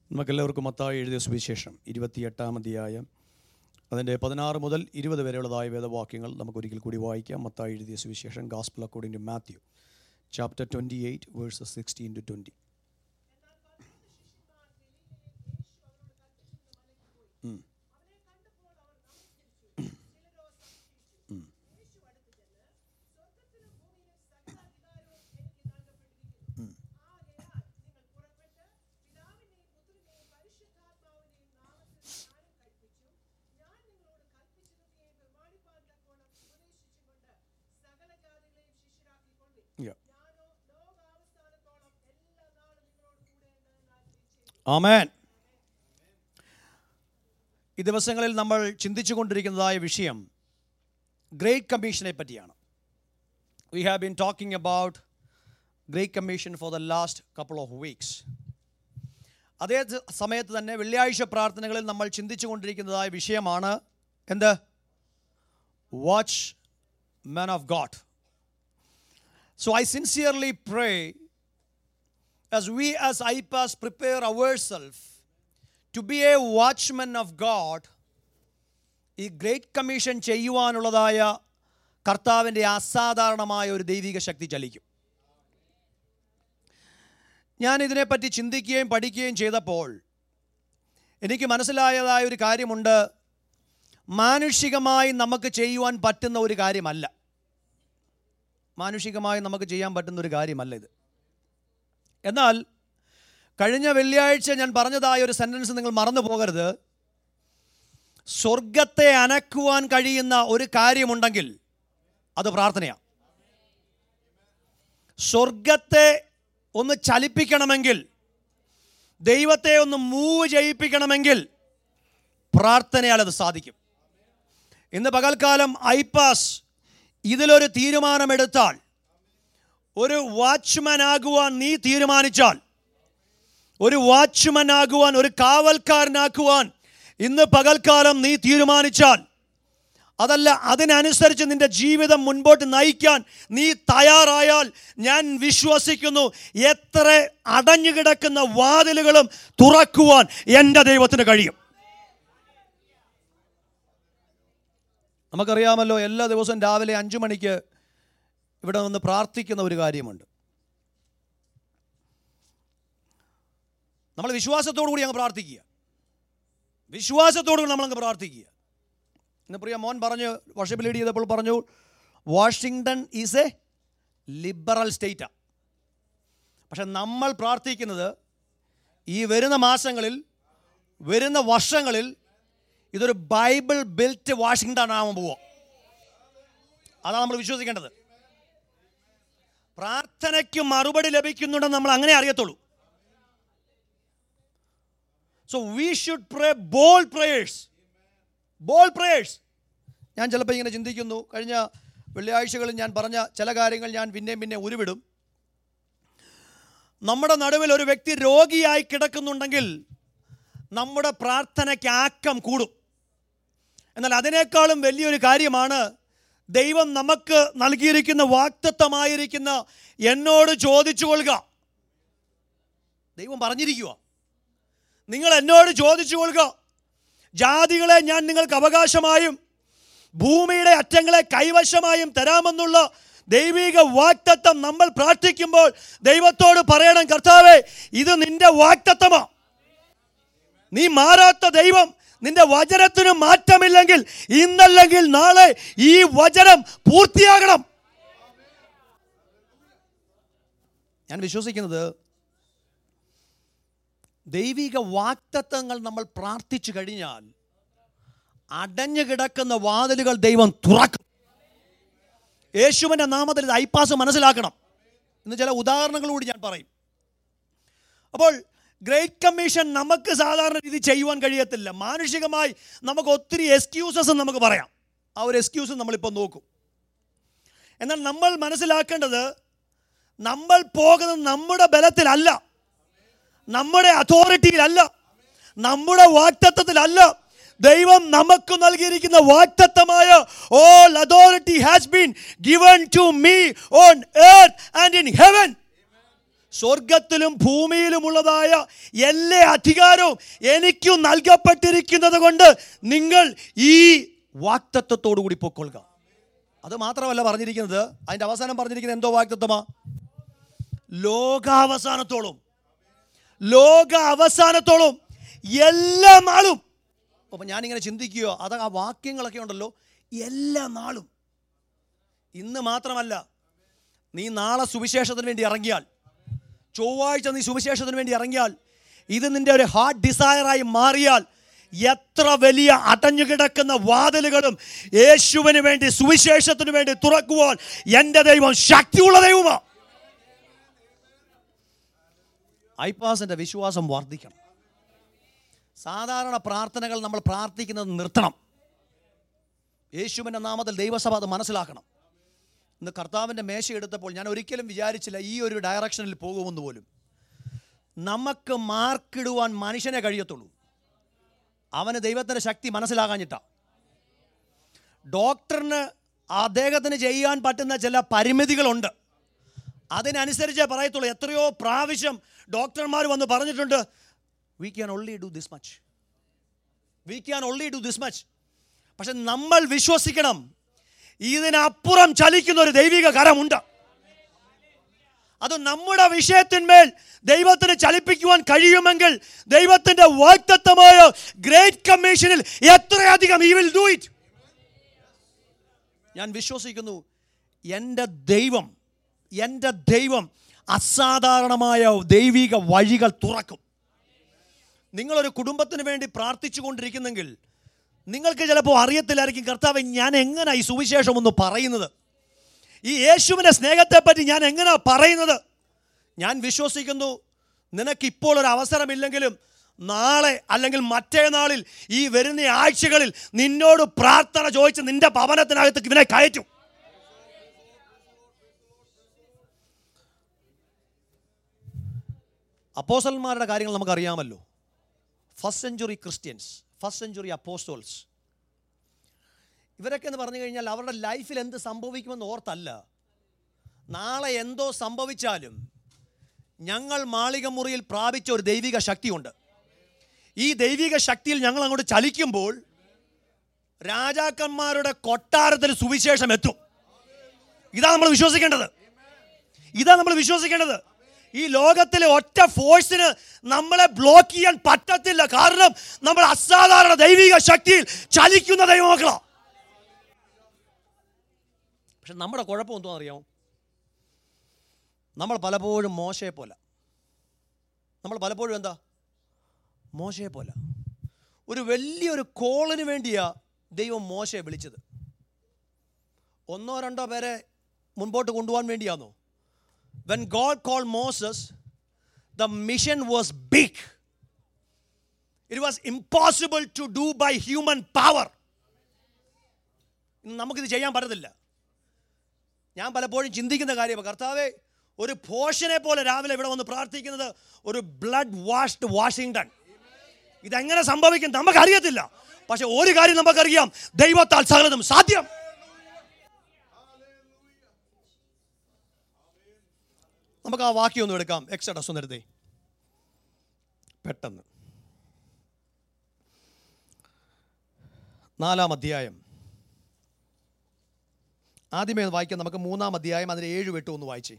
നമുക്കെല്ലാവർക്കും മത്തായി എഴുതിയ സുവിശേഷം ഇരുപത്തിയെട്ടാം അധ്യായം അതിൻ്റെ പതിനാറ് മുതൽ ഇരുപത് വരെയുള്ളതായ വേദവാക്യങ്ങൾ നമുക്കൊരിക്കൽ കൂടി വായിക്കാം മത്തായി എഴുതിയ സുവിശേഷം gospel according to Matthew chapter twenty eight verses sixteen to twenty ആമേൻ ഈ ദിവസങ്ങളിൽ നമ്മൾ ചിന്തിച്ചു കൊണ്ടിരിക്കുന്നതായ വിഷയം ഗ്രേറ്റ് കമ്മീഷനെ പറ്റിയാണ് we have been talking about great commission for the last couple of weeks അതേ സ- സമയത്ത് തന്നെ വെള്ളിയാഴ്ച പ്രാർത്ഥനകളിൽ നമ്മൾ ചിന്തിച്ചു കൊണ്ടിരിക്കുന്നതായ വിഷയമാണ് എന്ത് watch man of God. So I sincerely pray as we as IPAS prepare ourselves to be a watchman of God, ഈ ഗ്രേറ്റ് കമ്മീഷൻ ചെയ്യുവാനുള്ളതായ കർത്താവിൻ്റെ അസാധാരണമായ ഒരു ദൈവിക ശക്തി ചലിക്കും ഞാൻ ഇതിനെപ്പറ്റി ചിന്തിക്കുകയും പഠിക്കുകയും ചെയ്തപ്പോൾ എനിക്ക് മനസ്സിലായതായ ഒരു കാര്യമുണ്ട് മാനുഷികമായി നമുക്ക് ചെയ്യുവാൻ പറ്റുന്ന ഒരു കാര്യമല്ല മാനുഷികമായി നമുക്ക് ചെയ്യാൻ പറ്റുന്ന ഒരു കാര്യമല്ല ഇത് എന്നാൽ കഴിഞ്ഞ വെള്ളിയാഴ്ച ഞാൻ പറഞ്ഞതായ ഒരു സെൻറ്റൻസ് നിങ്ങൾ മറന്നു പോകരുത് സ്വർഗത്തെ അനക്കുവാൻ കഴിയുന്ന ഒരു കാര്യമുണ്ടെങ്കിൽ അത് പ്രാർത്ഥനയാണ് സ്വർഗത്തെ ഒന്ന് ചലിപ്പിക്കണമെങ്കിൽ ദൈവത്തെ ഒന്ന് മൂവ് ചെയ്യിപ്പിക്കണമെങ്കിൽ പ്രാർത്ഥനയാൽ അത് സാധിക്കും ഇന്ന് പകൽക്കാലം ഐപാസ് ഇതിലൊരു തീരുമാനമെടുത്താൽ ഒരു വാച്ച്മാൻ ആകുവാൻ നീ തീരുമാനിച്ചാൽ ഒരു വാച്ച്മാൻ ആകുവാൻ ഒരു കാവൽക്കാരനാക്കുവാൻ ഇന്ന് പകൽക്കാലം നീ തീരുമാനിച്ചാൽ അതല്ല അതിനനുസരിച്ച് നിന്റെ ജീവിതം മുൻപോട്ട് നയിക്കാൻ നീ തയ്യാറായാൽ ഞാൻ വിശ്വസിക്കുന്നു എത്ര അടഞ്ഞു കിടക്കുന്ന വാതിലുകളും തുറക്കുവാൻ എൻ്റെ ദൈവത്തിന് കഴിയും നമുക്കറിയാമല്ലോ എല്ലാ ദിവസവും രാവിലെ അഞ്ചു മണിക്ക് ഇവിടെ നിന്ന് പ്രാർത്ഥിക്കുന്ന ഒരു കാര്യമുണ്ട് നമ്മൾ വിശ്വാസത്തോടു കൂടി അങ്ങ് പ്രാർത്ഥിക്കുക വിശ്വാസത്തോടു കൂടി നമ്മളങ്ങ് പ്രാർത്ഥിക്കുക ഇന്ന് പ്രിയ മോൻ പറഞ്ഞു വർഷപ്പ് ലീഡ് ചെയ്തപ്പോൾ പറഞ്ഞു വാഷിങ്ടൺ ഈസ് എ ലിബറൽ സ്റ്റേറ്റാണ് പക്ഷെ നമ്മൾ പ്രാർത്ഥിക്കുന്നത് ഈ വരുന്ന മാസങ്ങളിൽ വരുന്ന വർഷങ്ങളിൽ ഇതൊരു ബൈബിൾ ബിൽറ്റ് വാഷിങ്ടൺ ആവാൻ പോവുക അതാണ് നമ്മൾ വിശ്വസിക്കേണ്ടത് പ്രാർത്ഥനയ്ക്ക് മറുപടി ലഭിക്കുന്നുണ്ടെന്ന് നമ്മൾ അങ്ങനെ അറിയത്തുള്ളൂ so we should pray bold prayers bold prayers ഞാൻ ചിലപ്പോൾ ഇങ്ങനെ ചിന്തിക്കുന്നു കഴിഞ്ഞ വെള്ളിയാഴ്ചകളിൽ ഞാൻ പറഞ്ഞ ചില കാര്യങ്ങൾ ഞാൻ പിന്നെയും പിന്നെ ഉരുവിടും നമ്മുടെ നടുവിൽ ഒരു വ്യക്തി രോഗിയായി കിടക്കുന്നുണ്ടെങ്കിൽ നമ്മുടെ പ്രാർത്ഥനയ്ക്ക് ആക്കം കൂടും എന്നാൽ അതിനേക്കാളും വലിയൊരു കാര്യമാണ് ദൈവം നമുക്ക് നൽകിയിരിക്കുന്ന വാക്തത്വമായിരിക്കുന്ന എന്നോട് ചോദിച്ചു കൊള്ളുക ദൈവം പറഞ്ഞിരിക്കുക നിങ്ങൾ എന്നോട് ചോദിച്ചു കൊള്ളുക ജാതികളെ ഞാൻ നിങ്ങൾക്ക് അവകാശമായും ഭൂമിയുടെ അറ്റങ്ങളെ കൈവശമായും തരാമെന്നുള്ള ദൈവിക വാക്തത്വം നമ്മൾ പ്രാർത്ഥിക്കുമ്പോൾ ദൈവത്തോട് പറയണം കർത്താവേ ഇത് നിന്റെ വാക്തത്വമാ നീ മാറാത്ത ദൈവം നിന്റെ വചനത്തിന് മാറ്റമില്ലെങ്കിൽ ഇന്നല്ലെങ്കിൽ നാളെ ഈ വചനം പൂർത്തിയാകണം ഞാൻ വിശ്വസിക്കുന്നത് ദൈവിക വാക്തത്വങ്ങൾ നമ്മൾ പ്രാർത്ഥിച്ചു കഴിഞ്ഞാൽ അടഞ്ഞു കിടക്കുന്ന വാതിലുകൾ ദൈവം തുറക്കും യേശുവിൻ്റെ നാമത്തിൽ ഇത് ഐപ്പാസ് മനസ്സിലാക്കണം ഇന്ന് ചില ഉദാഹരണങ്ങൾ കൂടി ഞാൻ പറയും അപ്പോൾ ഗ്രേറ്റ് കമ്മീഷൻ നമുക്ക് സാധാരണ രീതി ചെയ്യുവാൻ കഴിയത്തില്ല മാനുഷികമായി നമുക്ക് ഒത്തിരി എക്സ്ക്യൂസസ് നമുക്ക് പറയാം ആ ഒരു എക്സ്ക്യൂസ് നമ്മളിപ്പോൾ നോക്കും എന്നാൽ നമ്മൾ മനസ്സിലാക്കേണ്ടത് നമ്മൾ പോകുന്നത് നമ്മുടെ ബലത്തിലല്ല നമ്മുടെ അതോറിറ്റിയിലല്ല നമ്മുടെ വാക്തത്വത്തിലല്ല ദൈവം നമുക്ക് നൽകിയിരിക്കുന്ന വാക്തത്വമായ all authority has been given to me on earth and in heaven സ്വർഗത്തിലും ഭൂമിയിലുമുള്ളതായ എല്ലാ അധികാരവും എനിക്കും നൽകപ്പെട്ടിരിക്കുന്നത് കൊണ്ട് നിങ്ങൾ ഈ വാക്തത്വത്തോടു കൂടി പൊക്കൊള്ളുക അത് മാത്രമല്ല പറഞ്ഞിരിക്കുന്നത് അതിൻ്റെ അവസാനം പറഞ്ഞിരിക്കുന്നത് എന്തോ വാക്തത്വമാ ലോകാവസാനത്തോളം ലോക അവസാനത്തോളം എല്ലാ നാളും അപ്പം ഞാനിങ്ങനെ ചിന്തിക്കുകയോ അത് ആ വാക്യങ്ങളൊക്കെ ഉണ്ടല്ലോ എല്ലാ നാളും ഇന്ന് മാത്രമല്ല നീ നാളെ സുവിശേഷത്തിന് വേണ്ടി ഇറങ്ങിയാൽ ചൊവ്വാഴ്ച നീ സുവിശേഷത്തിന് വേണ്ടി ഇറങ്ങിയാൽ ഇത് നിന്റെ ഒരു ഹാർട്ട് ഡിസയറായി മാറിയാൽ എത്ര വലിയ അടഞ്ഞു കിടക്കുന്ന വാതിലുകളും യേശുവിന് വേണ്ടി സുവിശേഷത്തിന് വേണ്ടി തുറക്കുവാൻ എൻ്റെ ദൈവം ശക്തിയുള്ള ദൈവമാണ് ഐപ്പാസിൻ്റെ വിശ്വാസം വർദ്ധിക്കണം സാധാരണ പ്രാർത്ഥനകൾ നമ്മൾ പ്രാർത്ഥിക്കുന്നത് നിർത്തണം യേശുവിൻ്റെ നാമത്തിൽ ദൈവസഭ അത് മനസ്സിലാക്കണം ഇന്ന് കർത്താവിൻ്റെ മേശ എടുത്തപ്പോൾ ഞാൻ ഒരിക്കലും വിചാരിച്ചില്ല ഈ ഒരു ഡയറക്ഷനിൽ പോകുമെന്ന് പോലും നമുക്ക് മാർക്കിടുവാൻ മനുഷ്യനെ കഴിയത്തുള്ളൂ അവന് ദൈവത്തിൻ്റെ ശക്തി മനസ്സിലാകാഞ്ഞിട്ടാ ഡോക്ടറിന് അദ്ദേഹത്തിന് ചെയ്യാൻ പറ്റുന്ന ചില പരിമിതികളുണ്ട് അതിനനുസരിച്ചേ പറയത്തുള്ളൂ എത്രയോ പ്രാവശ്യം ഡോക്ടർമാർ വന്ന് പറഞ്ഞിട്ടുണ്ട് we can only do this much we can only do this much പക്ഷെ നമ്മൾ വിശ്വസിക്കണം ഇതിനപ്പുറം ചലിക്കുന്ന ഒരു ദൈവിക കരമുണ്ട് അത് നമ്മുടെ വിഷയത്തിന്മേൽ ദൈവത്തിന് ചലിപ്പിക്കുവാൻ കഴിയുമെങ്കിൽ ദൈവത്തിന്റെ വാക്തത്വമായ ഗ്രേറ്റ് കമ്മീഷനിൽ എത്രയധികം ഈ വിൽ ഡു ഇറ്റ് ഞാൻ വിശ്വസിക്കുന്നു എൻ്റെ ദൈവം എൻ്റെ ദൈവം അസാധാരണമായ ദൈവിക വഴികൾ തുറക്കും നിങ്ങളൊരു കുടുംബത്തിന് വേണ്ടി പ്രാർത്ഥിച്ചു കൊണ്ടിരിക്കുന്നെങ്കിൽ നിങ്ങൾക്ക് ചിലപ്പോൾ അറിയത്തില്ലായിരിക്കും കർത്താവ് ഞാൻ എങ്ങനെ ഈ സുവിശേഷം ഒന്ന് പറയുന്നത് ഈ യേശുവിൻ്റെ സ്നേഹത്തെപ്പറ്റി ഞാൻ എങ്ങനെ പറയുന്നത് ഞാൻ വിശ്വസിക്കുന്നു നിനക്ക് ഇപ്പോൾ ഒരു അവസരമില്ലെങ്കിലും നാളെ അല്ലെങ്കിൽ മറ്റേ നാളിൽ ഈ വരുന്ന ആഴ്ചകളിൽ നിന്നോട് പ്രാർത്ഥന ചോദിച്ച് നിന്റെ ഭവനത്തിനകത്ത് ഇവനെ കയറ്റും അപ്പോസന്മാരുടെ കാര്യങ്ങൾ നമുക്കറിയാമല്ലോ first century Christians first century apostles ഇവരൊക്കെ എന്ന് പറഞ്ഞു കഴിഞ്ഞാൽ അവരുടെ ലൈഫിൽ എന്ത് സംഭവിക്കുമെന്ന് ഓർത്തല്ല നാളെ എന്തോ സംഭവിച്ചാലും ഞങ്ങൾ മാളിക മുറിയിൽ പ്രാപിച്ച ഒരു ദൈവിക ശക്തിയുണ്ട് ഈ ദൈവിക ശക്തിയിൽ ഞങ്ങൾ അങ്ങോട്ട് ചലിക്കുമ്പോൾ രാജാക്കന്മാരുടെ കൊട്ടാരത്തിൽ സുവിശേഷം എത്തും ഇതാ നമ്മൾ വിശ്വസിക്കേണ്ടത് ഇതാ നമ്മൾ വിശ്വസിക്കേണ്ടത് ഈ ലോകത്തിലെ ഒറ്റ ഫോഴ്സിന് നമ്മളെ ബ്ലോക്ക് ചെയ്യാൻ പറ്റത്തില്ല കാരണം നമ്മൾ അസാധാരണ ദൈവിക ശക്തിയിൽ ചലിക്കുന്ന ദൈവമക്കളാ പക്ഷെ നമ്മുടെ കുഴപ്പം എന്തോ അറിയാമോ നമ്മൾ പലപ്പോഴും മോശയെ പോലെ നമ്മൾ പലപ്പോഴും എന്താ മോശയെ പോലെ ഒരു വലിയൊരു കോളിന് വേണ്ടിയാ ദൈവം മോശയെ വിളിച്ചത് ഒന്നോ രണ്ടോ പേരെ മുൻപോട്ട് കൊണ്ടുപോകാൻ വേണ്ടിയാണോ when God called Moses, the mission was big. It was impossible to do by human power. ഇന്ന് നമുക്കിത് ചെയ്യാൻ പറ്റത്തില്ല ഞാൻ പലപ്പോഴും ചിന്തിക്കുന്ന കാര്യം കർത്താവെ ഒരു പോഷനെ പോലെ രാവിലെ ഇവിടെ വന്ന് പ്രാർത്ഥിക്കുന്നത് ഒരു ബ്ലഡ് വാഷ്ഡ് വാഷിംഗ്ടൺ ഇതെങ്ങനെ സംഭവിക്കും നമുക്കറിയത്തില്ല പക്ഷെ ഒരു കാര്യം നമുക്കറിയാം ദൈവത്താൽ സകലതും സാധ്യം നമുക്ക് ആ വാക്യം ഒന്ന് എടുക്കാം എക്സഡസ് ഒന്ന് എടുത്തേ പെട്ടെന്ന് നാലാം അധ്യായം ആദ്യമേ ഒന്ന് വായിക്കാം നമുക്ക് മൂന്നാം അധ്യായം അതിന് ഏഴ് വെട്ടും ഒന്ന് വായിച്ചേ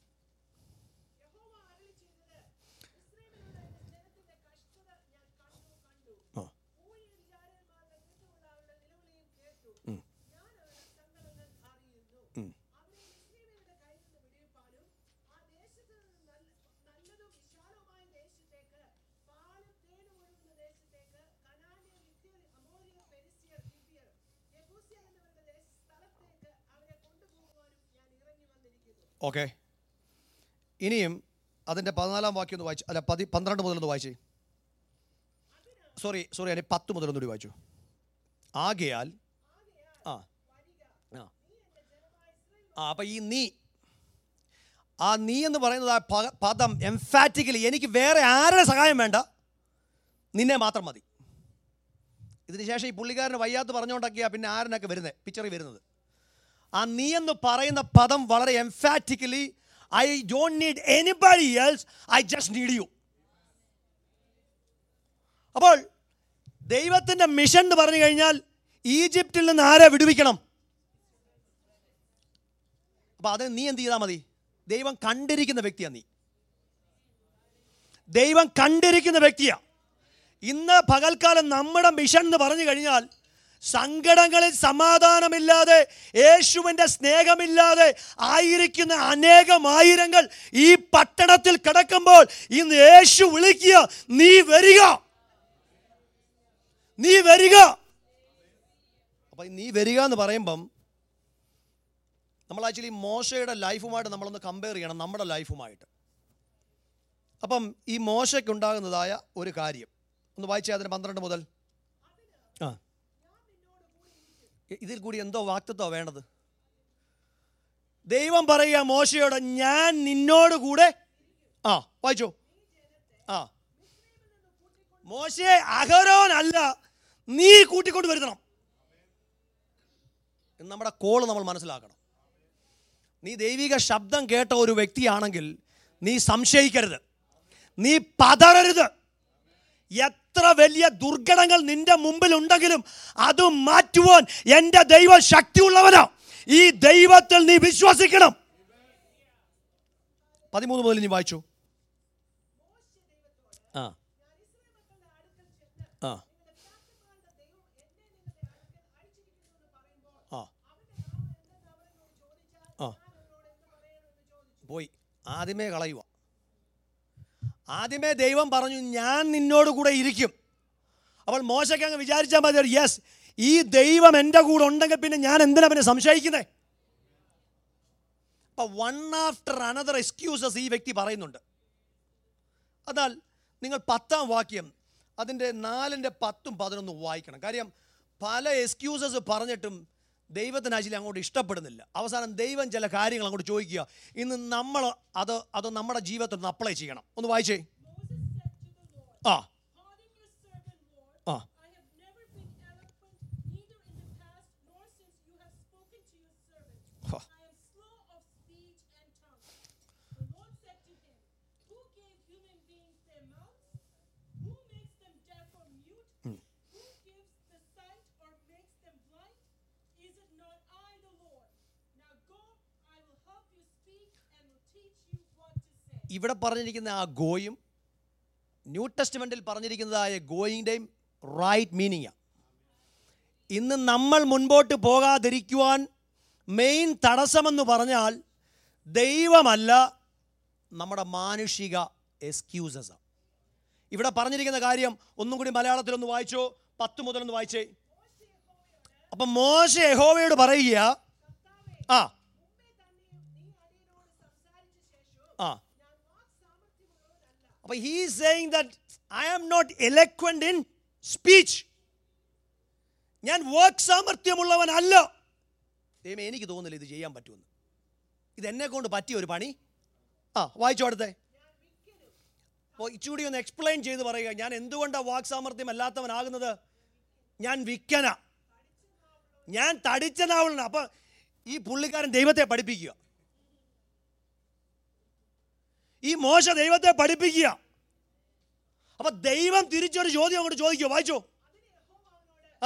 ആ. ഉം. ഓക്കെ ഇനിയും അതിൻ്റെ പതിനാലാം വാക്യം ഒന്ന് വായിച്ചു അല്ല പതി പന്ത്രണ്ട് മുതലൊന്ന് വായിച്ചേ സോറി സോറി അതിൻ്റെ പത്ത് മുതലൊന്നുകൂടി വായിച്ചു ആകയാൽ ആ ആ ആ അപ്പം ഈ നീ ആ നീ എന്ന് പറയുന്നത് ആ പ- പദം എംഫാറ്റിക്കലി എനിക്ക് വേറെ ആരുടെ സഹായം വേണ്ട നിന്നെ മാത്രം മതി ഇതിന് ശേഷം ഈ പുള്ളിക്കാരന് വയ്യാത്ത പറഞ്ഞുകൊണ്ടൊക്കെയാ പിന്നെ ആരനൊക്കെ വരുന്നത് പിക്ചറിൽ വരുന്നത് ആ നീ എന്ന് പറയുന്ന പദം വളരെ emphatically I don't need anybody else I just need you അപ്പോൾ ദൈവത്തിൻ്റെ മിഷൻ എന്ന് പറഞ്ഞു കഴിഞ്ഞാൽ ഈജിപ്തിൽ നിന്ന് ആരെ വിടുവിക്കണം അപ്പോൾ അത് നീ എന്ത് ചെയ്താൽ മതി ദൈവം കണ്ടിരിക്കുന്ന വ്യക്തിയാണ് നീ ദൈവം കണ്ടിരിക്കുന്ന വ്യക്തിയാ ഇന്ന് പകൽക്കാലം നമ്മുടെ മിഷൻ എന്ന് പറഞ്ഞു കഴിഞ്ഞാൽ സങ്കടങ്ങളിൽ സമാധാനമില്ലാതെ യേശുവിൻ്റെ സ്നേഹമില്ലാതെ ആയിരിക്കുന്ന അനേകം ആയിരങ്ങൾ ഈ പട്ടണത്തിൽ കിടക്കുമ്പോൾ ഇന്ന് യേശു വിളിക്കുക നീ വരിക നീ വരിക അപ്പം നീ വരിക എന്ന് പറയുമ്പം നമ്മൾ ആക്ച്വലി മോശയുടെ ലൈഫുമായിട്ട് നമ്മളൊന്ന് കമ്പയർ ചെയ്യണം നമ്മുടെ ലൈഫുമായിട്ട് അപ്പം ഈ മോശയ്ക്കുണ്ടാകുന്നതായ ഒരു കാര്യം ഒന്ന് വായിച്ചേ അതിന് പന്ത്രണ്ട് മുതൽ ആ ഇ- ഇതിൽ കൂടി എന്തോ വാക്തത്വ വേണ്ടത് ദൈവം പറയുക മോശയോട് ഞാൻ നിന്നോട് കൂടെ ആ വായിച്ചോ ആ മോശയെ അഹരോനല്ല നീ കൂട്ടിക്കൊണ്ട് വരുത്തണം എന്ന് നമ്മുടെ കോള് നമ്മൾ മനസ്സിലാക്കണം നീ ദൈവിക ശബ്ദം കേട്ട ഒരു വ്യക്തിയാണെങ്കിൽ നീ സംശയിക്കരുത് നീ പതറരുത് എത്ര വലിയ ദുർഘടങ്ങൾ നിന്റെ മുമ്പിൽ ഉണ്ടെങ്കിലും അത് മാറ്റുവാൻ എൻ്റെ ദൈവം ശക്തിയുള്ളവനാ ഈ ദൈവത്തിൽ നീ വിശ്വസിക്കണം പതിമൂന്ന് മുതൽ നീ വായിച്ചു ആ ആ ആ ആ പോയി ആദ്യമേ കളയുക ആദ്യമേ ദൈവം പറഞ്ഞു ഞാൻ നിന്നോട് കൂടെ ഇരിക്കും അപ്പോൾ മോശയ്ക്ക് അങ്ങ് വിചാരിച്ചാൽ മതി യെസ് ഈ ദൈവം എൻ്റെ കൂടെ ഉണ്ടെങ്കിൽ പിന്നെ ഞാൻ എന്തിനാ പിന്നെ സംശയിക്കുന്നത് അപ്പം വൺ ആഫ്റ്റർ അനദർ എക്സ്ക്യൂസസ് ഈ വ്യക്തി പറയുന്നുണ്ട് എന്നാൽ നിങ്ങൾ പത്താം വാക്യം അതിൻ്റെ നാലിൻ്റെ പത്തും പതിനൊന്നും വായിക്കണം കാര്യം പല എക്സ്ക്യൂസസ് പറഞ്ഞിട്ടും ദൈവത്തിന് ആക്ച്വലി അങ്ങോട്ട് ഇഷ്ടപ്പെടുന്നില്ല അവസാനം ദൈവം ചില കാര്യങ്ങൾ അങ്ങോട്ട് ചോദിക്കുക ഇന്ന് നമ്മൾ അത് അത് നമ്മുടെ ജീവിതത്തിൽ ഒന്ന് അപ്ലൈ ചെയ്യണം ഒന്ന് വായിച്ചേ ആ Pardon your servant, Lord. ആ I have never been eloquent, neither in the past nor since you have spoken to your servant. Huh. I am slow of speech and tongue. The Lord said to him, Who gave human beings their mouths? Who makes them deaf or mute? Who gives the sight or makes them blind? Is it not I, the Lord? Now go, I will help you speak and will teach you what to say. ഇവിടെ പറഞ്ഞിരിക്കുന്ന ആ ഗോയും new ടെസ്റ്റ്മെൻറ്റിൽ പറഞ്ഞിരിക്കുന്നതായ ഗോയിൻ്റെയും right മീനിങ്ങാണ് ഇന്ന് നമ്മൾ മുൻപോട്ട് പോകാതിരിക്കുവാൻ main തടസ്സമെന്ന് പറഞ്ഞാൽ ദൈവമല്ല നമ്മുടെ മാനുഷിക എക്സ്ക്യൂസസ് ഇവിടെ പറഞ്ഞിരിക്കുന്ന കാര്യം ഒന്നും കൂടി മലയാളത്തിലൊന്ന് വായിച്ചോ പത്ത് മുതലൊന്ന് വായിച്ചേ അപ്പം മോശ യഹോവയോട് പറയുക ആ ആ അപ്പോൾ he saying that I am not eloquent in speech ഞാൻ വർക്ക് സാമർഥ്യമുള്ളവനല്ല ദൈവമേ എനിക്ക് തോന്നുന്നില്ല ഇത് ചെയ്യാൻ പറ്റുമെന്ന് ഇത് എന്നെ കൊണ്ട് പറ്റിയ ഒരു പണി ആ വായിച്ചോ അടുത്തേ അപ്പോൾ ഇച്ചുകൂടി ഒന്ന് എക്സ്പ്ലെയിൻ ചെയ്ത് പറയുക ഞാൻ എന്തുകൊണ്ടാണ് വാക്ക് സാമർഥ്യം അല്ലാത്തവനാകുന്നത് ഞാൻ വിക്കന ഞാൻ തടിച്ച നാവളനാണ് അപ്പോൾ ഈ പുള്ളിക്കാരൻ ദൈവത്തെ പഠിപ്പിക്കുക ഈ മോശ ദൈവത്തെ പഠിപ്പിക്കുക അപ്പൊ ദൈവം തിരിച്ചൊരു ചോദ്യം അങ്ങോട്ട് ചോദിക്കുക വായിച്ചോ ആ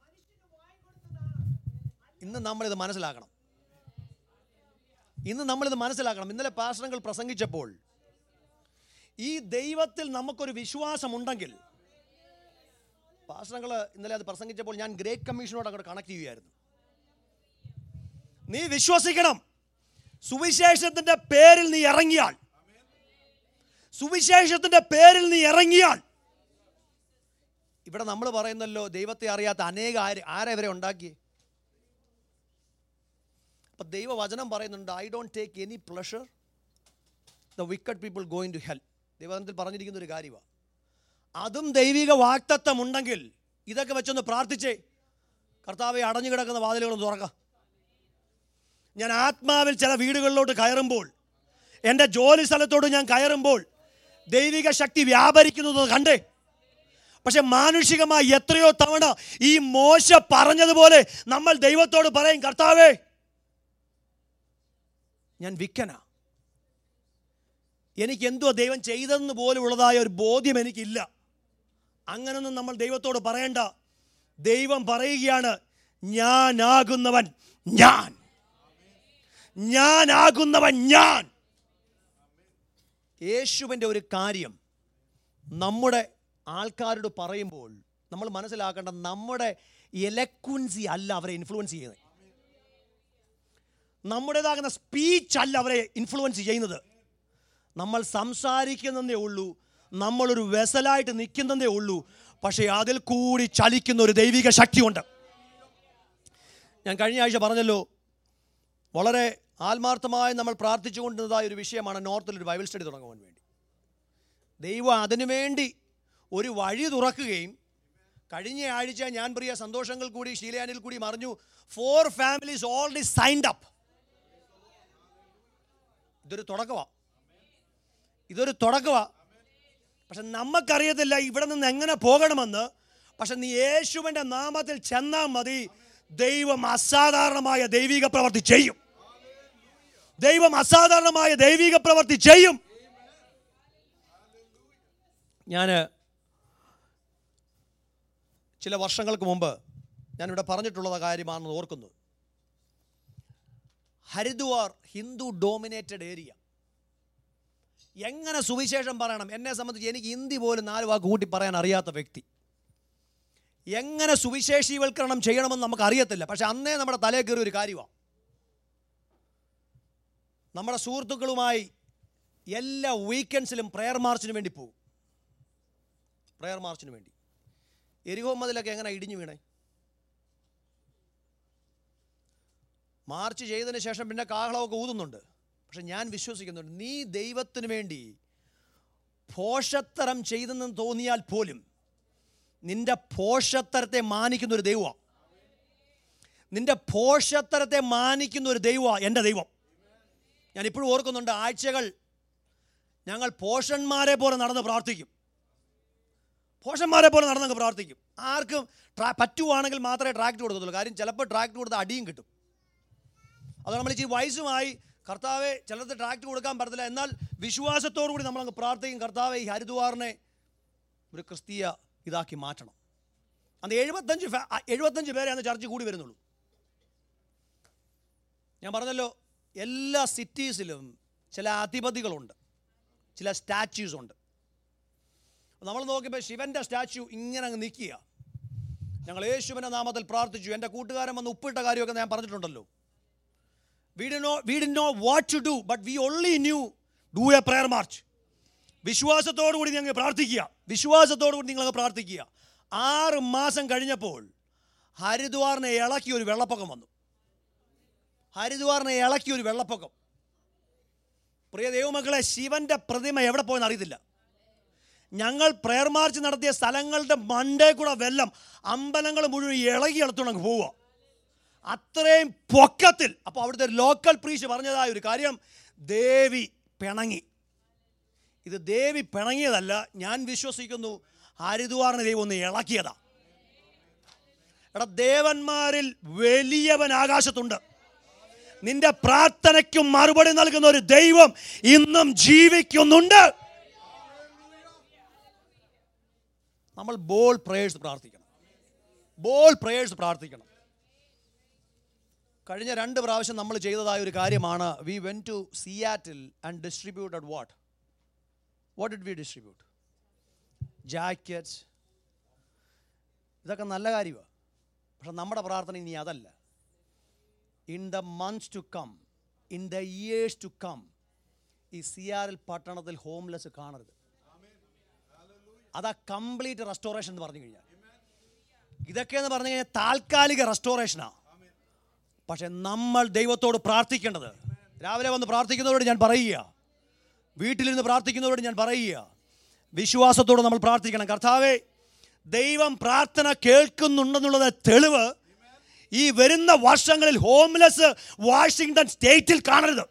ഇന്ന് നമ്മളിത് മനസ്സിലാക്കണം ഇന്ന് നമ്മളിത് മനസ്സിലാക്കണം ഇന്നലെ പാസ്റ്ററങ്ങൾ പ്രസംഗിച്ചപ്പോൾ ഈ ദൈവത്തിൽ നമുക്കൊരു വിശ്വാസമുണ്ടെങ്കിൽ പാസ്റ്ററങ്ങൾ ഇന്നലെ അത് പ്രസംഗിച്ചപ്പോൾ ഞാൻ ഗ്രേറ്റ് കമ്മീഷനോട് അങ്ങോട്ട് കണക്ട് ചെയ്യുകയായിരുന്നു നീ വിശ്വസിക്കണം സുവിശേഷത്തിന്റെ പേരിൽ നീ ഇറങ്ങിയാൽ സുവിശേഷത്തിന്റെ പേരിൽ നീ ഇറങ്ങിയാൽ ഇവിടെ നമ്മൾ പറയുന്നല്ലോ ദൈവത്തെ അറിയാത്ത അനേക ആര് ആരെ വരെ ഉണ്ടാക്കി അപ്പൊ ദൈവവചനം പറയുന്നുണ്ട് I don't take any pleasure the wicked people going to help ദൈവവചനത്തിൽ പറഞ്ഞിരിക്കുന്ന ഒരു കാര്യമാണ് അതും ദൈവിക വാക്തത്വം ഉണ്ടെങ്കിൽ ഇതൊക്കെ വെച്ചൊന്ന് പ്രാർത്ഥിച്ചേ കർത്താവെ അടഞ്ഞു കിടക്കുന്ന വാതിലുകളൊന്ന് തുറക്കാം ഞാൻ ആത്മാവിൽ ചില വീടുകളിലോട്ട് കയറുമ്പോൾ എൻ്റെ ജോലി സ്ഥലത്തോട്ട് ഞാൻ കയറുമ്പോൾ ദൈവിക ശക്തി വ്യാപരിക്കുന്നത് കണ്ടേ പക്ഷെ മാനുഷികമായി എത്രയോ തവണ ഈ മോശ പറഞ്ഞതുപോലെ നമ്മൾ ദൈവത്തോട് പറയും കർത്താവേ ഞാൻ വിക്കന എനിക്ക് എന്തുവാ ദൈവം ചെയ്തതെന്ന് പോലുള്ളതായ ഒരു ബോധ്യം എനിക്കില്ല അങ്ങനൊന്നും നമ്മൾ ദൈവത്തോട് പറയണ്ട ദൈവം പറയുകയാണ് ഞാനാകുന്നവൻ ഞാൻ ഞാനാകുന്നവൻ ഞാൻ യേശുവിൻ്റെ ഒരു കാര്യം നമ്മുടെ ആൾക്കാരോട് പറയുമ്പോൾ നമ്മൾ മനസ്സിലാക്കേണ്ട നമ്മുടെ എലക്വൻസി അല്ല അവരെ ഇൻഫ്ലുവൻസ് ചെയ്യുന്നത് നമ്മുടേതാകുന്ന സ്പീച്ച് അല്ല അവരെ ഇൻഫ്ലുവൻസ് ചെയ്യുന്നത് നമ്മൾ സംസാരിക്കുന്നതേ ഉള്ളൂ നമ്മളൊരു വെസലായിട്ട് നിൽക്കുന്നതേ ഉള്ളൂ പക്ഷേ അതിൽ കൂടി ചലിക്കുന്ന ഒരു ദൈവിക ശക്തിയുണ്ട് ഞാൻ കഴിഞ്ഞ ആഴ്ച പറഞ്ഞല്ലോ വളരെ ആത്മാർത്ഥമായി നമ്മൾ പ്രാർത്ഥിച്ചുകൊണ്ടിരുന്നതായ ഒരു വിഷയമാണ് നോർത്തിൽ ഒരു ബൈബിൾ സ്റ്റഡി തുടങ്ങുവാൻ വേണ്ടി ദൈവം അതിനുവേണ്ടി ഒരു വഴി തുറക്കുകയും കഴിഞ്ഞ ആഴ്ച ഞാൻ പ്രിയ സന്തോഷങ്ങൾ കൂടി ശീലയാനിൽ കൂടി അറിഞ്ഞു four families already signed up ഇതൊരു തുടക്കമാണ് ഇതൊരു തുടക്കമാണ് പക്ഷെ നമുക്കറിയത്തില്ല ഇവിടെ നിന്ന് എങ്ങനെ പോകണമെന്ന് പക്ഷെ നീ യേശുവിൻ്റെ നാമത്തിൽ ചെന്നാൽ മതി ദൈവം അസാധാരണമായ ദൈവിക പ്രവൃത്തി ചെയ്യും ദൈവം അസാധാരണമായ ദൈവിക പ്രവൃത്തി ചെയ്യും ഞാൻ ചില വർഷങ്ങൾക്ക് മുമ്പ് ഞാനിവിടെ പറഞ്ഞിട്ടുള്ള കാര്യമാണെന്ന് ഓർക്കുന്നു ഹരിദ്വാർ ഹിന്ദു ഡോമിനേറ്റഡ് ഏരിയ എങ്ങനെ സുവിശേഷം പറയണം എന്നെ സംബന്ധിച്ച് എനിക്ക് ഹിന്ദി പോലും നാല് വാക്ക് കൂട്ടി പറയാൻ അറിയാത്ത വ്യക്തി എങ്ങനെ സുവിശേഷീവൽക്കരണം ചെയ്യണമെന്ന് നമുക്ക് അറിയത്തില്ല പക്ഷെ അന്നേ നമ്മുടെ തലേ കയറിയ ഒരു കാര്യമാണ് നമ്മുടെ സുഹൃത്തുക്കളുമായി എല്ലാ വീക്കെൻഡ്സിലും പ്രെയർ മാർച്ചിന് വേണ്ടി പോകും പ്രെയർ മാർച്ചിന് വേണ്ടി എരിഹോ മതിലൊക്കെ എങ്ങനെ ഇടിഞ്ഞു വീണേ മാർച്ച് ചെയ്തതിന് ശേഷം പിന്നെ കാഹളമൊക്കെ ഊതുന്നുണ്ട് പക്ഷെ ഞാൻ വിശ്വസിക്കുന്നുണ്ട് നീ ദൈവത്തിന് വേണ്ടി പോഷത്തരം ചെയ്തെന്ന് തോന്നിയാൽ പോലും നിന്റെ പോഷത്തരത്തെ മാനിക്കുന്ന ഒരു ദൈവമാണ് നിന്റെ പോഷത്തരത്തെ മാനിക്കുന്ന ഒരു ദൈവമാണ് എൻ്റെ ദൈവം ഞാൻ ഇപ്പോഴും ഓർക്കുന്നുണ്ട് ആഴ്ചകൾ ഞങ്ങൾ പോഷന്മാരെ പോലെ നടന്ന് പ്രാർത്ഥിക്കും പോഷന്മാരെ പോലെ നടന്നങ്ങ് പ്രാർത്ഥിക്കും ആർക്കും ട്രാ പറ്റുവാണെങ്കിൽ മാത്രമേ ട്രാക്ട് കൊടുക്കത്തുള്ളൂ കാര്യം ചിലപ്പോൾ ട്രാക്ട് കൊടുത്ത അടിയും കിട്ടും അത് നമ്മൾ ഇച്ചിരി വയസ്സുമായി കർത്താവെ ചിലർക്ക് ട്രാക്ട് കൊടുക്കാൻ പറ്റത്തില്ല എന്നാൽ വിശ്വാസത്തോടു കൂടി നമ്മളങ്ങ് പ്രാർത്ഥിക്കും കർത്താവെ ഈ ഹരിദ്വാറിനെ ഒരു ക്രിസ്തീയ ഇതാക്കി മാറ്റണം അന്ന് എഴുപത്തഞ്ച് ഫാ- ആ, എഴുപത്തഞ്ച് പേരെ അന്ന് ചർച്ച കൂടി വരുന്നുള്ളൂ ഞാൻ പറഞ്ഞല്ലോ എല്ലാ സിറ്റീസിലും ചില അധിപതികളുണ്ട് ചില സ്റ്റാച്യൂസ് ഉണ്ട് നമ്മൾ നോക്കിയപ്പോൾ ശിവൻ്റെ സ്റ്റാച്യു ഇങ്ങനെ അങ്ങ് നിൽക്കുക ഞങ്ങൾ യേശുവിൻ്റെ നാമത്തിൽ പ്രാർത്ഥിച്ചു എൻ്റെ കൂട്ടുകാരൻ വന്ന് ഉപ്പിട്ട കാര്യമൊക്കെ ഞാൻ പറഞ്ഞിട്ടുണ്ടല്ലോ we did know we did know what to do but we only knew do a prayer march വിശ്വാസത്തോടു കൂടി ഞങ്ങൾ പ്രാർത്ഥിക്കുക വിശ്വാസത്തോടു കൂടി നിങ്ങൾ പ്രാർത്ഥിക്കുക ആറ് മാസം കഴിഞ്ഞപ്പോൾ ഹരിദ്വാറിനെ ഇളക്കി ഒരു വെള്ളപ്പൊക്കം വന്നു ഹരിദ്വാറിനെ ഇളക്കി ഒരു വെള്ളപ്പൊക്കം പ്രിയ ദൈവമക്കളെ ശിവന്റെ പ്രതിമ എവിടെ പോയെന്ന് അറിയത്തില്ല ഞങ്ങൾ പ്രെയർ മാർച്ച് നടത്തിയ സ്ഥലങ്ങളുടെ മണ്ടേ കൂടെ വെള്ളം അമ്പലങ്ങൾ മുഴുവൻ ഇളകി ഇളത്തുകൊണ്ട് പോവുക അത്രയും പൊക്കത്തിൽ അപ്പോൾ അവിടുത്തെ ലോക്കൽ പ്രീഷ് പറഞ്ഞതായ ഒരു കാര്യം ദേവി പിണങ്ങി ഇത് ദേവി പിണങ്ങിയതല്ല ഞാൻ വിശ്വസിക്കുന്നു ഹരിദ്വാറിന് ദൈവം ഒന്ന് ഇളക്കിയതാ എടാ ദേവന്മാരിൽ വലിയവൻ ആകാശത്തുണ്ട് നിന്റെ പ്രാർത്ഥനയ്ക്കും മറുപടി നൽകുന്ന ഒരു ദൈവം ഇന്നും ജീവിക്കുന്നുണ്ട് നമ്മൾ ബോൾ പ്രേയേഴ്സ് പ്രാർത്ഥിക്കണം ബോൾ പ്രേയേഴ്സ് പ്രാർത്ഥിക്കണം കഴിഞ്ഞ രണ്ട് പ്രാവശ്യം നമ്മൾ ചെയ്തതായ ഒരു കാര്യമാണ് we went to Seattle and distributed what what did we distribute jackets ഇതൊക്കെ നല്ല കാര്യമാണ് പക്ഷെ നമ്മുടെ പ്രാർത്ഥന ഇനി അതല്ല in the months to come in the years to come ഈ സിയാറിൽ പട്ടണത്തിൽ ഹോംലെസ് കാണരുത് അതാ കംപ്ലീറ്റ് റെസ്റ്റോറേഷൻ എന്ന് പറഞ്ഞു കഴിഞ്ഞാൽ ഇതൊക്കെ എന്ന് പറഞ്ഞു കഴിഞ്ഞാൽ താൽക്കാലിക റെസ്റ്റോറേഷനാണ് പക്ഷെ നമ്മൾ ദൈവത്തോട് പ്രാർത്ഥിക്കേണ്ടത് രാവിലെ വന്ന് പ്രാർത്ഥിക്കുന്നവരോട് ഞാൻ പറയുക വീട്ടിലിരുന്ന് പ്രാർത്ഥിക്കുന്നവരോട് ഞാൻ പറയുക വിശ്വാസത്തോട് നമ്മൾ പ്രാർത്ഥിക്കണം കർത്താവെ ദൈവം പ്രാർത്ഥന കേൾക്കുന്നുണ്ടെന്നുള്ളത് തെളിവ് ഈ വരുന്ന വർഷങ്ങളിൽ ഹോംലെസ് വാഷിങ്ടൺ സ്റ്റേറ്റിൽ കാണരുത്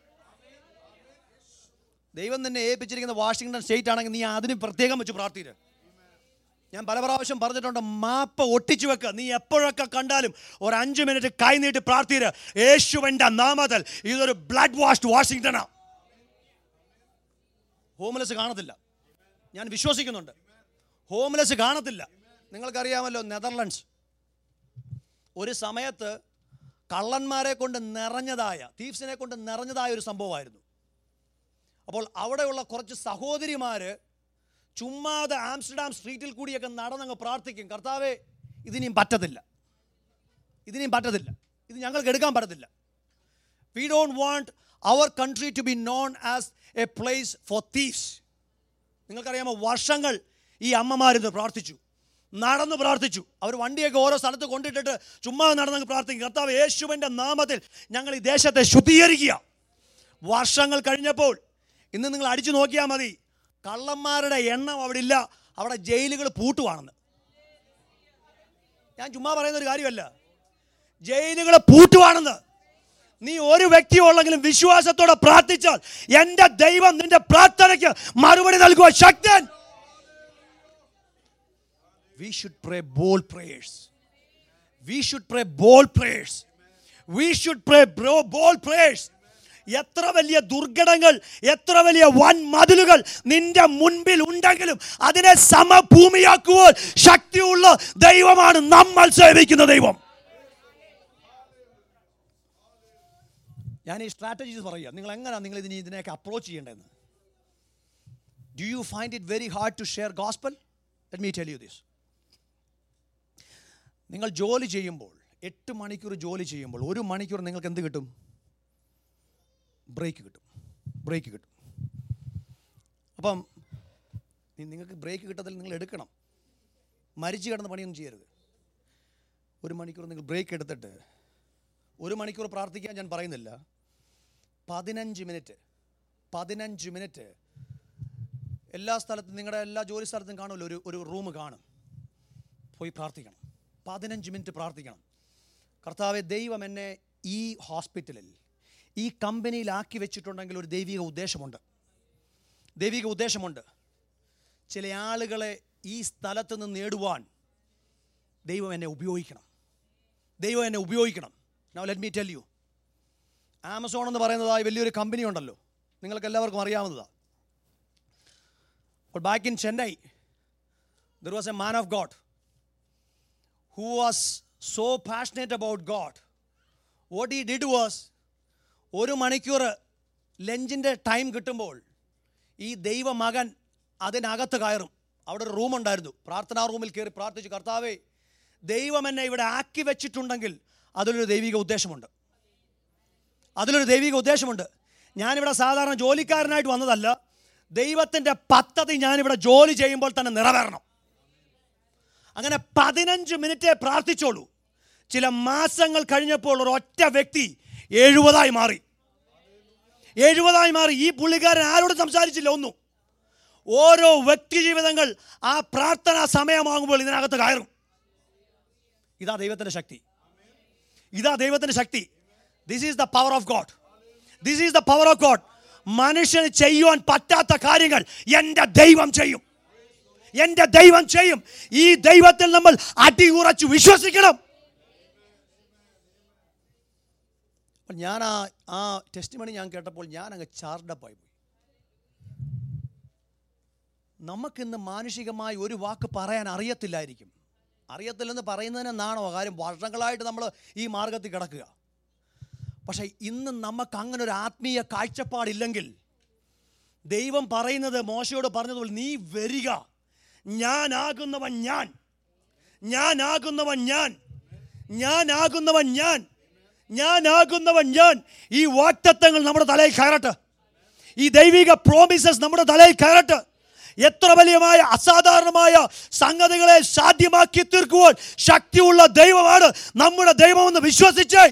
ദൈവം തന്നെ ഏൽപ്പിച്ചിരിക്കുന്ന വാഷിങ്ടൺ സ്റ്റേറ്റ് ആണെങ്കിൽ നീ അതിന് പ്രത്യേകം വെച്ച് പ്രാർത്ഥിക്കുക ഞാൻ പല പ്രാവശ്യം പറഞ്ഞിട്ടുണ്ട് മാപ്പ് ഒട്ടിച്ചു വെക്ക നീ എപ്പോഴൊക്കെ കണ്ടാലും ഒരു അഞ്ച് മിനിറ്റ് കൈ നീട്ടി പ്രാർത്ഥിര് യേശുവിൻ്റെ നാമത്തിൽ ഇതൊരു ബ്ലഡ് വാഷ്ഡ് വാഷിങ്ടണാ ഹോംലെസ് കാണത്തില്ല ഞാൻ വിശ്വസിക്കുന്നുണ്ട് ഹോംലെസ് കാണത്തില്ല നിങ്ങൾക്കറിയാമല്ലോ നെതർലൻഡ്സ് ഒരു സമയത്ത് കള്ളന്മാരെ കൊണ്ട് നിറഞ്ഞതായ തീഫ്സിനെ കൊണ്ട് നിറഞ്ഞതായ ഒരു സംഭവമായിരുന്നു അപ്പോൾ അവിടെയുള്ള കുറച്ച് സഹോദരിമാർ ചുമ്മാതെ ആംസ്റ്റർഡാം സ്ട്രീറ്റിൽ കൂടിയൊക്കെ നടന്നങ്ങ് പ്രാർത്ഥിക്കും കർത്താവേ ഇതിനിയും പറ്റത്തില്ല ഇതിനിയും പറ്റത്തില്ല ഇത് ഞങ്ങൾക്ക് എടുക്കാൻ പറ്റത്തില്ല we don't want our country to be known as a place for thieves നിങ്ങൾക്കറിയാമോ വർഷങ്ങൾ ഈ അമ്മമാരിന്ന് പ്രാർത്ഥിച്ചു നടന്ന് പ്രാർത്ഥിച്ചു അവർ വണ്ടിയൊക്കെ ഓരോ സ്ഥലത്ത് കൊണ്ടിട്ടിട്ട് ചുമ്മാ നടന്നങ്ങ് പ്രാർത്ഥിക്കും കർത്താവ് യേശുവിൻ്റെ നാമത്തിൽ ഞങ്ങൾ ഈ ദേശത്തെ ശുദ്ധീകരിക്കുക വർഷങ്ങൾ കഴിഞ്ഞപ്പോൾ ഇന്ന് നിങ്ങൾ അടിച്ചു നോക്കിയാൽ മതി കള്ളന്മാരുടെ എണ്ണം അവിടെ ഇല്ല അവിടെ ജയിലുകൾ പൂട്ടുവാണെന്ന് ഞാൻ ചുമ്മാ പറയുന്ന ഒരു കാര്യമല്ല ജയിലുകൾ പൂട്ടുവാണെന്ന് നീ ഒരു വ്യക്തി ഉള്ളെങ്കിലും വിശ്വാസത്തോടെ പ്രാർത്ഥിച്ചാൽ എൻ്റെ ദൈവം നിന്റെ പ്രാർത്ഥനയ്ക്ക് മറുപടി നൽകുക ശക്തൻ we should pray bold prayers we should pray bold prayers we should pray bro bold prayers എത്ര വലിയ ദുർഘടങ്ങൾ എത്ര വലിയ വൻ മതിലുകൾ നിന്റെ മുൻപിൽ ഉണ്ടെങ്കിലും അതിനെ സമഭൂമിയാക്കുവാൻ ശക്തിയുള്ള ദൈവമാണ് നമ്മൾ സേവിക്കുന്ന ദൈവം ഞാൻ ഈ സ്ട്രാറ്റജീസ് പറയുക നിങ്ങൾ എങ്ങനെയാണ് നിങ്ങൾ ഇതിനെ ഇതിനെയൊക്കെ അപ്രോച്ച് ചെയ്യേണ്ടതെന്ന് do you find it very hard to share gospel let me tell you this നിങ്ങൾ ജോലി ചെയ്യുമ്പോൾ എട്ട് മണിക്കൂർ ജോലി ചെയ്യുമ്പോൾ ഒരു മണിക്കൂർ നിങ്ങൾക്ക് എന്ത് കിട്ടും ബ്രേക്ക് കിട്ടും ബ്രേക്ക് കിട്ടും അപ്പം നി- നിങ്ങൾക്ക് ബ്രേക്ക് കിട്ടത്തിൽ നിങ്ങൾ എടുക്കണം മരിച്ചു കിടന്ന പണിയൊന്നും ചെയ്യരുത് ഒരു മണിക്കൂർ നിങ്ങൾ ബ്രേക്ക് എടുത്തിട്ട് ഒരു മണിക്കൂർ പ്രാർത്ഥിക്കാൻ ഞാൻ പറയുന്നില്ല പതിനഞ്ച് മിനിറ്റ് പതിനഞ്ച് മിനിറ്റ് എല്ലാ സ്ഥലത്തും നിങ്ങളുടെ എല്ലാ ജോലി സ്ഥലത്തും കാണുമല്ലോ ഒരു ഒരു റൂം കാണും പോയി പ്രാർത്ഥിക്കണം പതിനഞ്ച് മിനിറ്റ് പ്രാർത്ഥിക്കണം കർത്താവെ ദൈവം എന്നെ ഈ ഹോസ്പിറ്റലിൽ ഈ കമ്പനിയിലാക്കി വെച്ചിട്ടുണ്ടെങ്കിൽ ഒരു ദൈവിക ഉദ്ദേശമുണ്ട് ദൈവിക ഉദ്ദേശമുണ്ട് ചില ആളുകളെ ഈ സ്ഥലത്ത് നിന്ന് നേടുവാൻ ദൈവം എന്നെ ഉപയോഗിക്കണം ദൈവം എന്നെ ഉപയോഗിക്കണം now let me tell you Amazon എന്ന് പറയുന്നതായി വലിയൊരു കമ്പനി ഉണ്ടല്ലോ നിങ്ങൾക്ക് എല്ലാവർക്കും അറിയാവുന്നതാണ് അപ്പോൾ back in Chennai there was a man of God who was so passionate about God. What he did was ഒരു മണിക്കൂർ ലഞ്ചിൻ്റെ ടൈം കിട്ടുമ്പോൾ ഈ ദൈവമകൻ അതിനകത്ത് കയറും അവിടെ ഒരു റൂമുണ്ടായിരുന്നു പ്രാർത്ഥനാ റൂമിൽ കയറി പ്രാർത്ഥിച്ചു കർത്താവേ ദൈവം എന്നെ ഇവിടെ ആക്കി വെച്ചിട്ടുണ്ടെങ്കിൽ അതിലൊരു ദൈവിക ഉദ്ദേശമുണ്ട് അതിലൊരു ദൈവിക ഉദ്ദേശമുണ്ട് ഞാനിവിടെ സാധാരണ ജോലിക്കാരനായിട്ട് വന്നതല്ല ദൈവത്തിൻ്റെ പദ്ധതി ഞാനിവിടെ ജോലി ചെയ്യുമ്പോൾ തന്നെ നിറവേറണം അങ്ങനെ പതിനഞ്ച് മിനിറ്റേ പ്രാർത്ഥിച്ചോളൂ ചില മാസങ്ങൾ കഴിഞ്ഞപ്പോൾ ഒരു ഒറ്റ വ്യക്തി എഴുപതായി മാറി എഴുപതായി മാറി ഈ പുള്ളിക്കാരൻ ആരോടും സംസാരിച്ചില്ല ഒന്നും ഓരോ വ്യക്തി ജീവിതങ്ങൾ ആ പ്രാർത്ഥനാ സമയമാകുമ്പോൾ ഇതിനകത്ത് കയറും ഇതാ ദൈവത്തിൻ്റെ ശക്തി ഇതാ ദൈവത്തിൻ്റെ ശക്തി this is the power of God this is the power of God മനുഷ്യന് ചെയ്യുവാൻ പറ്റാത്ത കാര്യങ്ങൾ എൻ്റെ ദൈവം ചെയ്യും എൻ്റെ ദൈവം ചെയ്യും ഈ ദൈവത്തിൽ നമ്മൾ അടിയുറച്ച് വിശ്വസിക്കണം അപ്പോൾ ഞാൻ ആ ആ ടെസ്റ്റ് മണി ഞാൻ കേട്ടപ്പോൾ ഞാൻ അങ്ങ് ചാർഡപ്പായി പോയി നമുക്കിന്ന് മാനുഷികമായി ഒരു വാക്ക് പറയാൻ അറിയത്തില്ലായിരിക്കും അറിയത്തില്ലെന്ന് പറയുന്നതിന് നാണോ കാര്യം വർഷങ്ങളായിട്ട് നമ്മൾ ഈ മാർഗത്തിൽ കിടക്കുക പക്ഷേ ഇന്ന് നമുക്ക് അങ്ങനെ ഒരു ആത്മീയ കാഴ്ചപ്പാടില്ലെങ്കിൽ ദൈവം പറയുന്നത് മോശയോട് പറഞ്ഞതുപോലെ നീ വരിക ഞാനാകുന്നവൻ ഞാൻ ഞാനാകുന്നവൻ ഞാൻ ഞാനാകുന്നവൻ ഞാൻ ഞാനാകുന്നവൻ ഞാൻ ഈ വാക്തത്വങ്ങൾ നമ്മുടെ തലയിൽ കയറട്ടെ ഈ ദൈവിക പ്രോമിസസ് നമ്മുടെ തലയിൽ കയറട്ടെ എത്ര വലിയമായ അസാധാരണമായ സംഗതികളെ സാധ്യമാക്കി തീർക്കുവാൻ ശക്തിയുള്ള ദൈവമാണ് നമ്മുടെ ദൈവമെന്ന് വിശ്വസിച്ചേ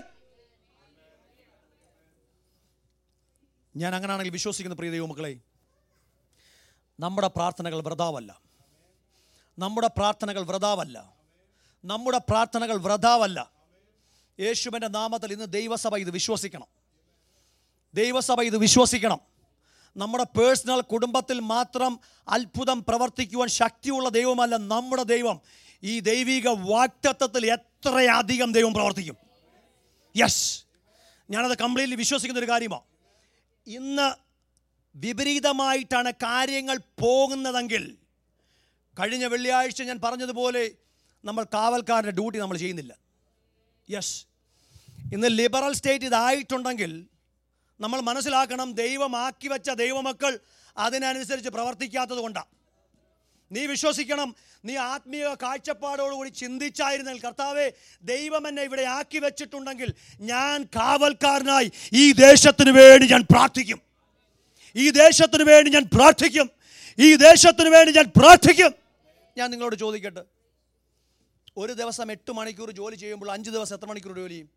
ഞാൻ അങ്ങനെയാണെങ്കിൽ വിശ്വസിക്കുന്ന പ്രിയ ദൈവമക്കളെ നമ്മുടെ പ്രാർത്ഥനകൾ വ്രതാവല്ല നമ്മുടെ പ്രാർത്ഥനകൾ വ്രതാവല്ല നമ്മുടെ പ്രാർത്ഥനകൾ വ്രതാവല്ല യേശുവിൻ്റെ നാമത്തിൽ ഇന്ന് ദൈവസഭ ഇത് വിശ്വസിക്കണം ദൈവസഭ ഇത് വിശ്വസിക്കണം നമ്മുടെ പേഴ്സണൽ കുടുംബത്തിൽ മാത്രം അത്ഭുതം പ്രവർത്തിക്കുവാൻ ശക്തിയുള്ള ദൈവമല്ല നമ്മുടെ ദൈവം ഈ ദൈവിക വാക്തത്വത്തിൽ എത്രയധികം ദൈവം പ്രവർത്തിക്കും യെസ് ഞാനത് കംപ്ലീറ്റ്ലി വിശ്വസിക്കുന്ന ഒരു കാര്യമാണ് ഇന്ന് വിപരീതമായിട്ടാണ് കാര്യങ്ങൾ പോകുന്നതെങ്കിൽ കഴിഞ്ഞ വെള്ളിയാഴ്ച ഞാൻ പറഞ്ഞതുപോലെ നമ്മൾ കാവൽക്കാരൻ്റെ ഡ്യൂട്ടി നമ്മൾ ചെയ്യുന്നില്ല യെസ് ഇന്ന് ലിബറൽ സ്റ്റേറ്റ് ഇതായിട്ടുണ്ടെങ്കിൽ നമ്മൾ മനസ്സിലാക്കണം ദൈവമാക്കി വെച്ച ദൈവമക്കൾ അതിനനുസരിച്ച് പ്രവർത്തിക്കാത്തത് കൊണ്ടാണ് നീ വിശ്വസിക്കണം നീ ആത്മീയ കാഴ്ചപ്പാടോടുകൂടി ചിന്തിച്ചായിരുന്നെങ്കിൽ കർത്താവെ ദൈവം എന്നെ ഇവിടെ ആക്കി വെച്ചിട്ടുണ്ടെങ്കിൽ ഞാൻ കാവൽക്കാരനായി ഈ ദേശത്തിന് വേണ്ടി ഞാൻ പ്രാർത്ഥിക്കും ഈ ദേശത്തിന് വേണ്ടി ഞാൻ പ്രാർത്ഥിക്കും ഈ ദേശത്തിന് വേണ്ടി ഞാൻ പ്രാർത്ഥിക്കും ഞാൻ നിങ്ങളോട് ചോദിക്കട്ടെ ഒരു ദിവസം എട്ട് മണിക്കൂർ ജോലി ചെയ്യുമ്പോൾ അഞ്ച് ദിവസം എത്ര മണിക്കൂർ ജോലി ചെയ്യും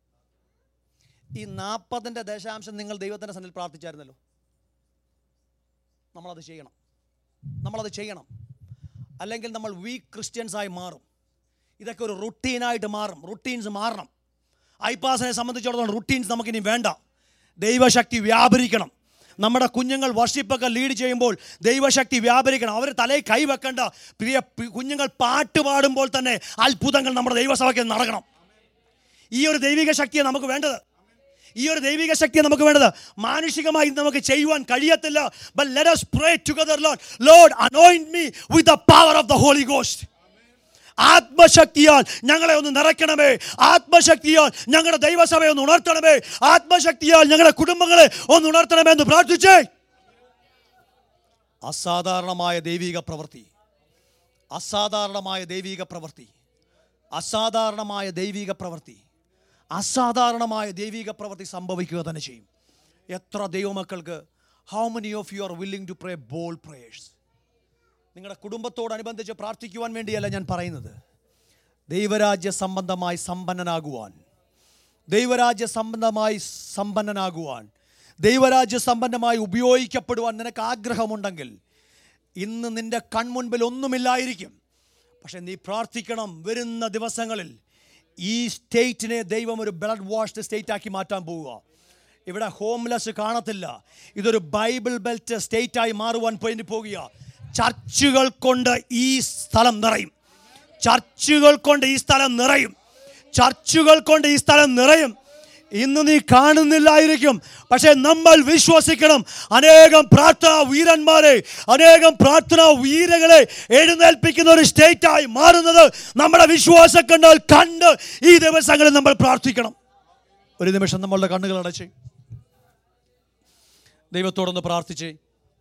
ഈ നാൽപ്പതിൻ്റെ ദശാംശം നിങ്ങൾ ദൈവത്തിൻ്റെ സന്നിൽ പ്രാർത്ഥിച്ചായിരുന്നല്ലോ നമ്മളത് ചെയ്യണം നമ്മളത് ചെയ്യണം അല്ലെങ്കിൽ നമ്മൾ വീക്ക് ക്രിസ്ത്യൻസായി മാറും ഇതൊക്കെ ഒരു റുട്ടീനായിട്ട് മാറും റുട്ടീൻസ് മാറണം ഐപാസിനെ സംബന്ധിച്ചിടത്തോളം റുട്ടീൻസ് നമുക്കിനി വേണ്ട ദൈവശക്തി വ്യാപരിക്കണം നമ്മുടെ കുഞ്ഞുങ്ങൾ വർഷിപ്പൊക്കെ ലീഡ് ചെയ്യുമ്പോൾ ദൈവശക്തി വ്യാപരിക്കണം അവർ തലയിൽ കൈവെക്കേണ്ട പ്രിയ പി- കുഞ്ഞുങ്ങൾ പാട്ട് പാടുമ്പോൾ തന്നെ അത്ഭുതങ്ങൾ നമ്മുടെ ദൈവസഭയ്ക്ക് നടക്കണം ഈ ഒരു ദൈവിക ശക്തിയാണ് നമുക്ക് വേണ്ടത് ഈ ഒരു ദൈവിക ശക്തിയാണ് നമുക്ക് വേണ്ടത് മാനുഷികമായി ഇത് നമുക്ക് ചെയ്യുവാൻ കഴിയത്തില്ല but let us pray together lord lord anoint me with the power of the holy ghost ആത്മശക്തിയാൽ ഞങ്ങളെ ഒന്ന് നിറയ്ക്കണമേ ആത്മശക്തിയാൽ ഞങ്ങളുടെ ദൈവസഭയെ ഒന്ന് ഉണർത്തണമേ ആത്മശക്തിയാൽ ഞങ്ങളുടെ കുടുംബങ്ങളെ ഒന്ന് ഉണർത്തണമേ എന്ന് പ്രാർത്ഥിച്ചേ അസാധാരണമായ ദൈവിക പ്രവൃത്തി അസാധാരണമായ ദൈവിക പ്രവൃത്തി അസാധാരണമായ ദൈവിക പ്രവൃത്തി അസാധാരണമായ ദൈവിക പ്രവൃത്തി സംഭവിക്കുക തന്നെ ചെയ്യും എത്ര ദൈവമക്കൾക്ക് how many of you are willing to pray bold prayers നിങ്ങളുടെ കുടുംബത്തോടനുബന്ധിച്ച് പ്രാർത്ഥിക്കുവാൻ വേണ്ടിയല്ല ഞാൻ പറയുന്നത് ദൈവരാജ്യ സംബന്ധമായി സമ്പന്നനാകുവാൻ ദൈവരാജ്യ സംബന്ധമായി സമ്പന്നനാകുവാൻ ദൈവരാജ്യ സമ്പന്നമായി ഉപയോഗിക്കപ്പെടുവാൻ നിനക്ക് ആഗ്രഹമുണ്ടെങ്കിൽ ഇന്ന് നിന്റെ കൺമുൻപിൽ ഒന്നുമില്ലായിരിക്കും പക്ഷെ നീ പ്രാർത്ഥിക്കണം വരുന്ന ദിവസങ്ങളിൽ ഈ സ്റ്റേറ്റിനെ ദൈവം ഒരു ബ്ലഡ് വാഷ്ഡ് സ്റ്റേറ്റ് ആക്കി മാറ്റാൻ പോവുക ഇവിടെ ഹോംലെസ് കാണത്തില്ല ഇതൊരു ബൈബിൾ ബെൽറ്റ് സ്റ്റേറ്റായി മാറുവാൻ വേണ്ടി പോകുക ചർച്ചുകൾ കൊണ്ട് ഈ സ്ഥലം നിറയും ചർച്ചുകൾ കൊണ്ട് ഈ സ്ഥലം നിറയും ചർച്ചുകൾ കൊണ്ട് ഈ സ്ഥലം നിറയും ഇന്ന് നീ കാണുന്നില്ലായിരിക്കും പക്ഷെ നമ്മൾ വിശ്വസിക്കണം അനേകം പ്രാർത്ഥനാ വീരന്മാരെ അനേകം പ്രാർത്ഥനാ വീരകളെ എഴുന്നേൽപ്പിക്കുന്ന ഒരു സ്റ്റേറ്റായി മാറുന്നത് നമ്മുടെ വിശ്വാസം കണ്ടാൽ കണ്ട് ഈ ദിവസങ്ങളിൽ നമ്മൾ പ്രാർത്ഥിക്കണം ഒരു നിമിഷം നമ്മളുടെ കണ്ണുകൾ അടച്ച് ദൈവത്തോടൊന്ന് പ്രാർത്ഥിച്ചേ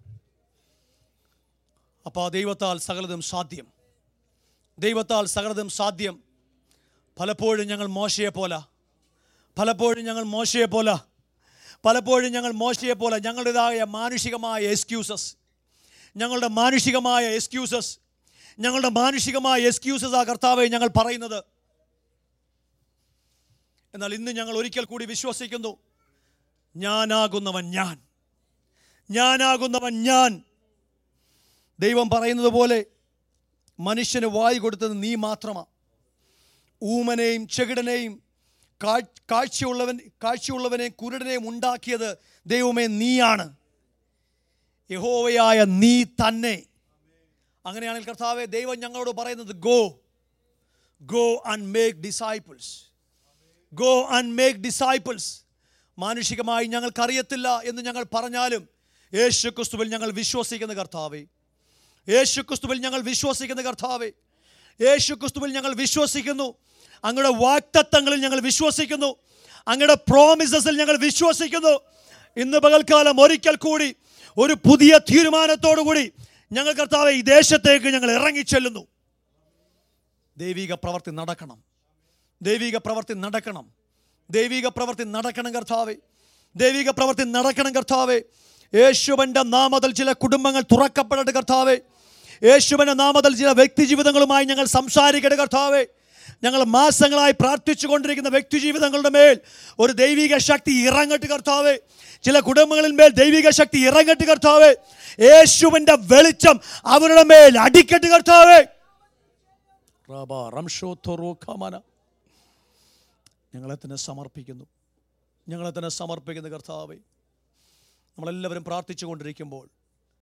അപ്പോൾ ദൈവത്താൽ സകലതും സാധ്യം ദൈവത്താൽ സകലതും സാധ്യം പലപ്പോഴും ഞങ്ങൾ മോശയെ പോലെ പലപ്പോഴും ഞങ്ങൾ മോശയെ പോലെ പലപ്പോഴും ഞങ്ങൾ മോശയെ പോലെ ഞങ്ങളുടേതായ മാനുഷികമായ എക്സ്ക്യൂസസ് ഞങ്ങളുടെ മാനുഷികമായ എക്സ്ക്യൂസസ് ഞങ്ങളുടെ മാനുഷികമായ എക്സ്ക്യൂസസ് ആ കർത്താവെ ഞങ്ങൾ പറയുന്നത് എന്നാൽ ഇന്ന് ഞങ്ങൾ ഒരിക്കൽ കൂടി വിശ്വസിക്കുന്നു ഞാനാകുന്നവൻ ഞാൻ ഞാനാകുന്നവൻ ഞാൻ ദൈവം പറയുന്നത് പോലെ മനുഷ്യന് വായി കൊടുത്തത് നീ മാത്രമാണ് ഊമനെയും ചെകിടനെയും കാഴ്- കാഴ്ചയുള്ളവൻ കാഴ്ചയുള്ളവനെയും കുരുടനെയും ഉണ്ടാക്കിയത് ദൈവമേ നീയാണ് യഹോവയായ നീ തന്നെ അങ്ങനെയാണെങ്കിൽ കർത്താവെ ദൈവം ഞങ്ങളോട് പറയുന്നത് go go and make disciples go and make disciples മാനുഷികമായി ഞങ്ങൾക്കറിയത്തില്ല എന്ന് ഞങ്ങൾ പറഞ്ഞാലും യേശു ക്രിസ്തുവിൽ ഞങ്ങൾ വിശ്വസിക്കുന്ന കർത്താവേ യേശു ക്രിസ്തുവിൽ ഞങ്ങൾ വിശ്വസിക്കുന്ന കർത്താവേ യേശു ക്രിസ്തുവിൽ ഞങ്ങൾ വിശ്വസിക്കുന്നു അങ്ങയുടെ വാക്തത്വങ്ങളിൽ ഞങ്ങൾ വിശ്വസിക്കുന്നു അങ്ങയുടെ പ്രോമിസസിൽ ഞങ്ങൾ വിശ്വസിക്കുന്നു ഇന്ന് പകൽക്കാലം ഒരിക്കൽ കൂടി ഒരു പുതിയ തീരുമാനത്തോടു കൂടി ഞങ്ങൾ കർത്താവെ ഈ ദേശത്തേക്ക് ഞങ്ങൾ ഇറങ്ങിച്ചെല്ലുന്നു ദൈവിക പ്രവർത്തി നടക്കണം ദൈവിക പ്രവർത്തി നടക്കണം ദൈവിക പ്രവർത്തി നടക്കണം കർത്താവെ ദൈവിക പ്രവർത്തി നടക്കണം കർത്താവെ യേശുവൻ്റെ നാമത്തിൽ ചില കുടുംബങ്ങൾ തുറക്കപ്പെടട്ടെ കർത്താവെ യേശുവിൻ്റെ നാമത്തിൽ ചില വ്യക്തി ജീവിതങ്ങളുമായി ഞങ്ങൾ സംസാരിക്കട്ടെ കർത്താവെ ഞങ്ങൾ മാസങ്ങളായി പ്രാർത്ഥിച്ചു കൊണ്ടിരിക്കുന്ന വ്യക്തി ജീവിതങ്ങളുടെ മേൽ ഒരു ദൈവിക ശക്തി ഇറങ്ങട്ട് കർത്താവെ ചില കുടുംബങ്ങളിൽ മേൽ ദൈവിക ശക്തി ഇറങ്ങട്ട് കർത്താവെ യേശുവിൻ്റെ വെളിച്ചം അവരുടെ മേൽ അടിക്കട്ട് കർത്താവെ റബ റംഷോത്തൊറോ ഖമന ഞങ്ങളെ തന്നെ സമർപ്പിക്കുന്നു ഞങ്ങളെ തന്നെ സമർപ്പിക്കുന്ന കർത്താവെ നമ്മളെല്ലാവരും പ്രാർത്ഥിച്ചു കൊണ്ടിരിക്കുമ്പോൾ